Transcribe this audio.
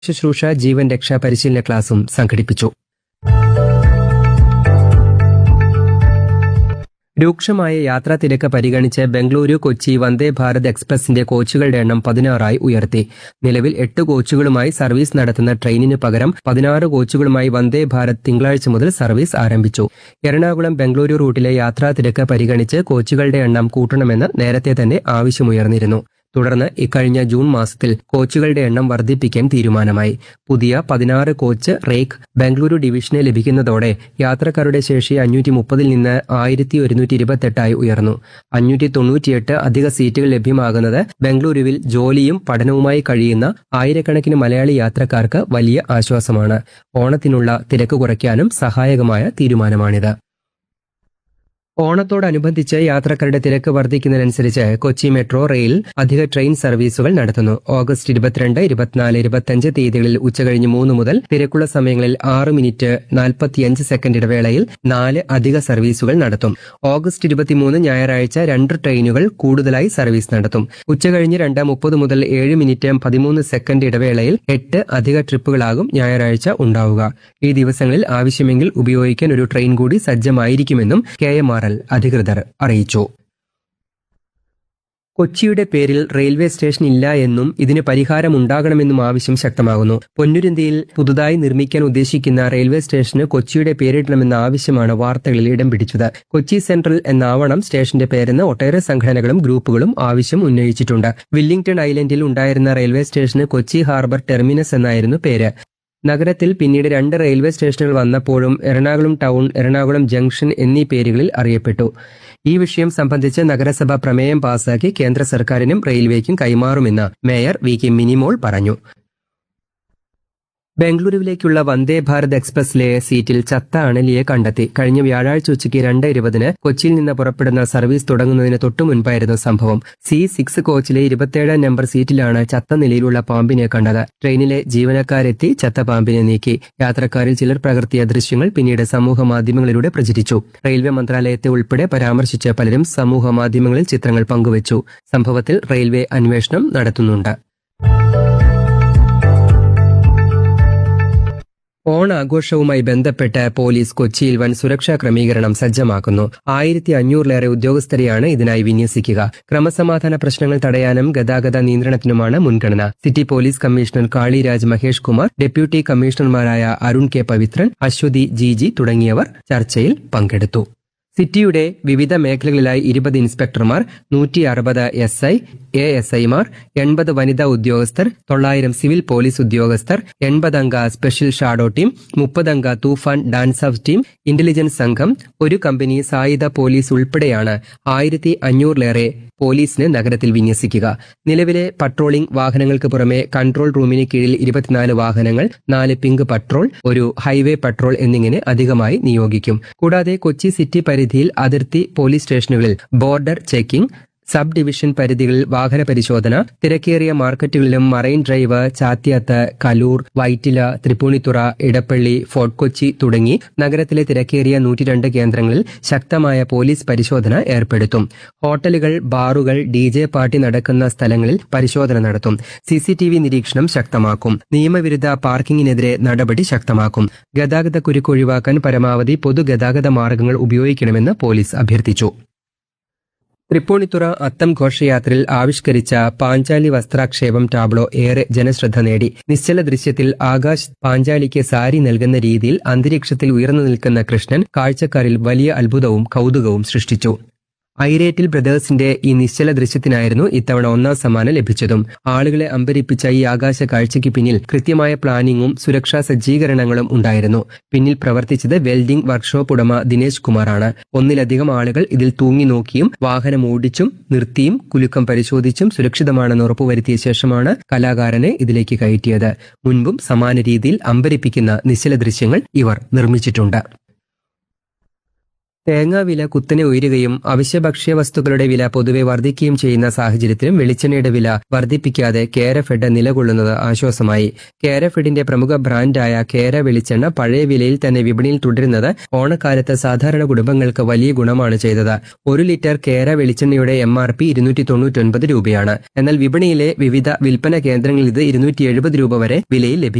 ശുശ്രൂഷ ജീവൻ രക്ഷാ പരിശീലന ക്ലാസും സംഘടിപ്പിച്ചു രൂക്ഷമായ യാത്രാ തിരക്ക് പരിഗണിച്ച് ബംഗളൂരു കൊച്ചി വന്ദേ ഭാരത് എക്സ്പ്രസിന്റെ കോച്ചുകളുടെ എണ്ണം പതിനാറായി ഉയർത്തി നിലവിൽ എട്ട് കോച്ചുകളുമായി സർവീസ് നടത്തുന്ന ട്രെയിനിന് പകരം പതിനാറ് കോച്ചുകളുമായി വന്ദേ ഭാരത് തിങ്കളാഴ്ച മുതൽ സർവീസ് ആരംഭിച്ചു എറണാകുളം ബംഗളൂരു റൂട്ടിലെ യാത്രാ തിരക്ക് പരിഗണിച്ച് കോച്ചുകളുടെ എണ്ണം കൂട്ടണമെന്ന് നേരത്തെ തന്നെ ആവശ്യമുയർന്നിരുന്നു തുടർന്ന് ഇക്കഴിഞ്ഞ ജൂൺ മാസത്തിൽ കോച്ചുകളുടെ എണ്ണം വർദ്ധിപ്പിക്കാൻ തീരുമാനമായി പുതിയ പതിനാറ് കോച്ച് റേക്ക് ബംഗളൂരു ഡിവിഷന് ലഭിക്കുന്നതോടെ യാത്രക്കാരുടെ ശേഷി അഞ്ഞൂറ്റി മുപ്പതിൽ നിന്ന് ആയിരത്തി ഒരുന്നൂറ്റി ഇരുപത്തെട്ടായി ഉയർന്നു അഞ്ഞൂറ്റി തൊണ്ണൂറ്റിയെട്ട് അധിക സീറ്റുകൾ ലഭ്യമാകുന്നത് ബംഗളൂരുവിൽ ജോലിയും പഠനവുമായി കഴിയുന്ന ആയിരക്കണക്കിന് മലയാളി യാത്രക്കാർക്ക് വലിയ ആശ്വാസമാണ് ഓണത്തിനുള്ള തിരക്ക് കുറയ്ക്കാനും സഹായകമായ തീരുമാനമാണിത് ഓണത്തോടനുബന്ധിച്ച് യാത്രക്കാരുടെ തിരക്ക് വർദ്ധിക്കുന്നതിനനുസരിച്ച് കൊച്ചി മെട്രോ റെയിൽ അധിക ട്രെയിൻ സർവീസുകൾ നടത്തുന്നു ഓഗസ്റ്റ് ഇരുപത്തിരണ്ട് ഇരുപത്തിനാല് ഇരുപത്തിയഞ്ച് തീയതികളിൽ ഉച്ചകഴിഞ്ഞ് മൂന്ന് മുതൽ തിരക്കുള്ള സമയങ്ങളിൽ ആറ് മിനിറ്റ് നാൽപ്പത്തിയഞ്ച് സെക്കൻഡ് ഇടവേളയിൽ നാല് അധിക സർവീസുകൾ നടത്തും ഓഗസ്റ്റ് ഇരുപത്തിമൂന്ന് ഞായറാഴ്ച രണ്ട് ട്രെയിനുകൾ കൂടുതലായി സർവീസ് നടത്തും ഉച്ചകഴിഞ്ഞ് രണ്ട് മുപ്പത് മുതൽ ഏഴ് മിനിറ്റ് പതിമൂന്ന് സെക്കൻഡ് ഇടവേളയിൽ എട്ട് അധിക ട്രിപ്പുകളാകും ഞായറാഴ്ച ഉണ്ടാവുക ഈ ദിവസങ്ങളിൽ ആവശ്യമെങ്കിൽ ഉപയോഗിക്കാൻ ഒരു ട്രെയിൻ കൂടി സജ്ജമായിരിക്കുമെന്നും കെ എം ആർ എൽ അധികൃതർ അറിയിച്ചു കൊച്ചിയുടെ പേരിൽ റെയിൽവേ സ്റ്റേഷൻ ഇല്ല എന്നും ഇതിന് പരിഹാരമുണ്ടാകണമെന്നും ആവശ്യം ശക്തമാകുന്നു പൊന്നുരുന്തിയിൽ പുതുതായി നിർമ്മിക്കാൻ ഉദ്ദേശിക്കുന്ന റെയിൽവേ സ്റ്റേഷന് കൊച്ചിയുടെ പേരിടണമെന്ന ആവശ്യമാണ് വാർത്തകളിൽ ഇടം പിടിച്ചത് കൊച്ചി സെൻട്രൽ എന്നാവണം സ്റ്റേഷന്റെ പേരെന്ന് ഒട്ടേറെ സംഘടനകളും ഗ്രൂപ്പുകളും ആവശ്യം ഉന്നയിച്ചിട്ടുണ്ട് വില്ലിംഗ്ടൺ ഐലൻഡിൽ ഉണ്ടായിരുന്ന റെയിൽവേ സ്റ്റേഷന് കൊച്ചി ഹാർബർ ടെർമിനസ് എന്നായിരുന്നു പേര് നഗരത്തിൽ പിന്നീട് രണ്ട് റെയിൽവേ സ്റ്റേഷനുകൾ വന്നപ്പോഴും എറണാകുളം ടൗൺ എറണാകുളം ജംഗ്ഷൻ എന്നീ പേരുകളിൽ അറിയപ്പെട്ടു ഈ വിഷയം സംബന്ധിച്ച് നഗരസഭ പ്രമേയം പാസാക്കി കേന്ദ്ര സർക്കാരിനും റെയിൽവേക്കും കൈമാറുമെന്ന് മേയർ വി കെ മിനിമോൾ പറഞ്ഞു ബംഗളൂരുവിലേക്കുള്ള വന്ദേ ഭാരത് എക്സ്പ്രസിലെ സീറ്റിൽ ചത്ത അണലിയെ കണ്ടെത്തി കഴിഞ്ഞ വ്യാഴാഴ്ച ഉച്ചയ്ക്ക് രണ്ട് ഇരുപതിന് കൊച്ചിയിൽ നിന്ന് പുറപ്പെടുന്ന സർവീസ് തുടങ്ങുന്നതിന് തൊട്ടു മുൻപായിരുന്നു സംഭവം സി സിക്സ് കോച്ചിലെ ഇരുപത്തിയേഴാം നമ്പർ സീറ്റിലാണ് ചത്ത നിലയിലുള്ള പാമ്പിനെ കണ്ടത് ട്രെയിനിലെ ജീവനക്കാരെത്തി ചത്ത പാമ്പിനെ നീക്കി യാത്രക്കാരിൽ ചിലർ പകർത്തിയ ദൃശ്യങ്ങൾ പിന്നീട് സമൂഹ മാധ്യമങ്ങളിലൂടെ പ്രചരിച്ചു റെയിൽവേ മന്ത്രാലയത്തെ ഉൾപ്പെടെ പരാമർശിച്ച പലരും സമൂഹ മാധ്യമങ്ങളിൽ ചിത്രങ്ങൾ പങ്കുവച്ചു സംഭവത്തിൽ റെയിൽവേ അന്വേഷണം നടത്തുന്നുണ്ട് ഓണാഘോഷവുമായി ബന്ധപ്പെട്ട് പോലീസ് കൊച്ചിയിൽ വൻ സുരക്ഷാ ക്രമീകരണം സജ്ജമാക്കുന്നു ആയിരത്തി അഞ്ഞൂറിലേറെ ഉദ്യോഗസ്ഥരെയാണ് ഇതിനായി വിന്യസിക്കുക ക്രമസമാധാന പ്രശ്നങ്ങൾ തടയാനും ഗതാഗത നിയന്ത്രണത്തിനുമാണ് മുൻഗണന city police commissioner Kaliraj Mahesh Kumar deputy കമ്മീഷണർമാരായ Arun K Pavithran Aswathy G G തുടങ്ങിയവർ ചർച്ചയിൽ പങ്കെടുത്തു സിറ്റിയുടെ വിവിധ മേഖലകളിലായി ഇരുപത് ഇൻസ്പെക്ടർമാർ നൂറ്റി അറുപത് എസ് ഐ എ എസ് ഐമാർ എൺപത് വനിതാ ഉദ്യോഗസ്ഥർ തൊള്ളായിരം സിവിൽ പോലീസ് ഉദ്യോഗസ്ഥർ എൺപതംഗ സ്പെഷ്യൽ ഷാഡോ ടീം മുപ്പതംഗ Toofan dance of team intelligence സംഘം ഒരു കമ്പനി സായുധ പോലീസ് ഉൾപ്പെടെയാണ് ആയിരത്തി അഞ്ഞൂറിലേറെ പോലീസിന് നഗരത്തിൽ വിന്യസിക്കുക നിലവിലെ പട്രോളിംഗ് വാഹനങ്ങൾക്ക് പുറമെ കൺട്രോൾ റൂമിന് കീഴിൽ ഇരുപത്തിനാല് വാഹനങ്ങൾ നാല് പിങ്ക് പട്രോൾ ഒരു ഹൈവേ പട്രോൾ എന്നിങ്ങനെ അധികമായി നിയോഗിക്കും കൂടാതെ കൊച്ചി സിറ്റി പരിധിയിൽ അതിർത്തി പോലീസ് സ്റ്റേഷനുകളിൽ ബോർഡർ ചെക്കിംഗ് സബ് ഡിവിഷൻ പരിധികളിൽ വാഹന പരിശോധന തിരക്കേറിയ മാർക്കറ്റുകളിലും marine drive Chathyath Kaloor Vyttila Thrippunithura Edappally fort Kochi തുടങ്ങി നഗരത്തിലെ തിരക്കേറിയ നൂറ്റിരണ്ട് കേന്ദ്രങ്ങളിൽ ശക്തമായ പോലീസ് പരിശോധന ഏർപ്പെടുത്തും ഹോട്ടലുകൾ ബാറുകൾ ഡി ജെ പാർട്ടി നടക്കുന്ന സ്ഥലങ്ങളിൽ പരിശോധന നടത്തും സി സി ടി വി നിരീക്ഷണം ശക്തമാക്കും നിയമവിരുദ്ധ പാർക്കിങ്ങിനെതിരെ നടപടി ശക്തമാക്കും ഗതാഗത കുരുക്ക് ഒഴിവാക്കാൻ പരമാവധി പൊതുഗതാഗത മാർഗങ്ങൾ ഉപയോഗിക്കണമെന്ന് പോലീസ് അഭ്യർത്ഥിച്ചു തൃപ്പൂണിത്തുറ അത്തം ഘോഷയാത്രയിൽ ആവിഷ്കരിച്ച പാഞ്ചാലി വസ്ത്രാക്ഷേപം ടാബ്ലോ ഏറെ ജനശ്രദ്ധ നേടി നിശ്ചല ദൃശ്യത്തിൽ ആകാശ് പാഞ്ചാലിക്ക് സാരി നൽകുന്ന രീതിയിൽ അന്തരീക്ഷത്തിൽ ഉയർന്നു നിൽക്കുന്ന കൃഷ്ണൻ കാഴ്ചക്കാരിൽ വലിയ അത്ഭുതവും കൗതുകവും സൃഷ്ടിച്ചു ഐരേറ്റിൽ ബ്രദേഴ്സിന്റെ ഈ നിശ്ചല ദൃശ്യത്തിനായിരുന്നു ഇത്തവണ ഒന്നാം സമ്മാനം ലഭിച്ചതും ആളുകളെ അമ്പരിപ്പിച്ച ഈ ആകാശ കാഴ്ചയ്ക്ക് പിന്നിൽ കൃത്യമായ പ്ലാനിങ്ങും സുരക്ഷാ സജ്ജീകരണങ്ങളും ഉണ്ടായിരുന്നു പിന്നിൽ പ്രവർത്തിച്ചത് വെൽഡിംഗ് വർക്ക്ഷോപ്പ് ഉടമ ദിനേശ് കുമാറാണ് ഒന്നിലധികം ആളുകൾ ഇതിൽ തൂങ്ങി നോക്കിയും വാഹനം ഓടിച്ചും നിർത്തിയും കുലുക്കം പരിശോധിച്ചും സുരക്ഷിതമാണെന്ന് ഉറപ്പുവരുത്തിയ ശേഷമാണ് കലാകാരനെ ഇതിലേക്ക് കയറ്റിയത് മുൻപും സമാന രീതിയിൽ അമ്പരിപ്പിക്കുന്ന നിശ്ചല ദൃശ്യങ്ങൾ ഇവർ നിർമ്മിച്ചിട്ടുണ്ട് തേങ്ങാവില കുത്തനെ ഉയരുകയും അവശ്യ ഭക്ഷ്യവസ്തുക്കളുടെ വില പൊതുവെ വർദ്ധിക്കുകയും ചെയ്യുന്ന സാഹചര്യത്തിലും വെളിച്ചെണ്ണയുടെ വില വർദ്ധിപ്പിക്കാതെ കേരഫെഡ് നിലകൊള്ളുന്നത് ആശ്വാസമായി കേരഫെഡിന്റെ പ്രമുഖ ബ്രാൻഡായ കേര വെളിച്ചെണ്ണ പഴയ വിലയിൽ തന്നെ വിപണിയിൽ തുടരുന്നത് ഓണക്കാലത്ത് സാധാരണ കുടുംബങ്ങൾക്ക് വലിയ ഗുണമാണ് ചെയ്തത് ഒരു ലിറ്റർ കേര വെളിച്ചെണ്ണയുടെ എം ആർ പി ഇരുന്നൂറ്റി തൊണ്ണൂറ്റൊൻപത് രൂപയാണ് എന്നാൽ വിപണിയിലെ വിവിധ വിൽപ്പന കേന്ദ്രങ്ങളിൽ ഇത് ഇരുന്നൂറ്റി എഴുപത് രൂപ വരെ വിലയിൽ ലഭിക്കും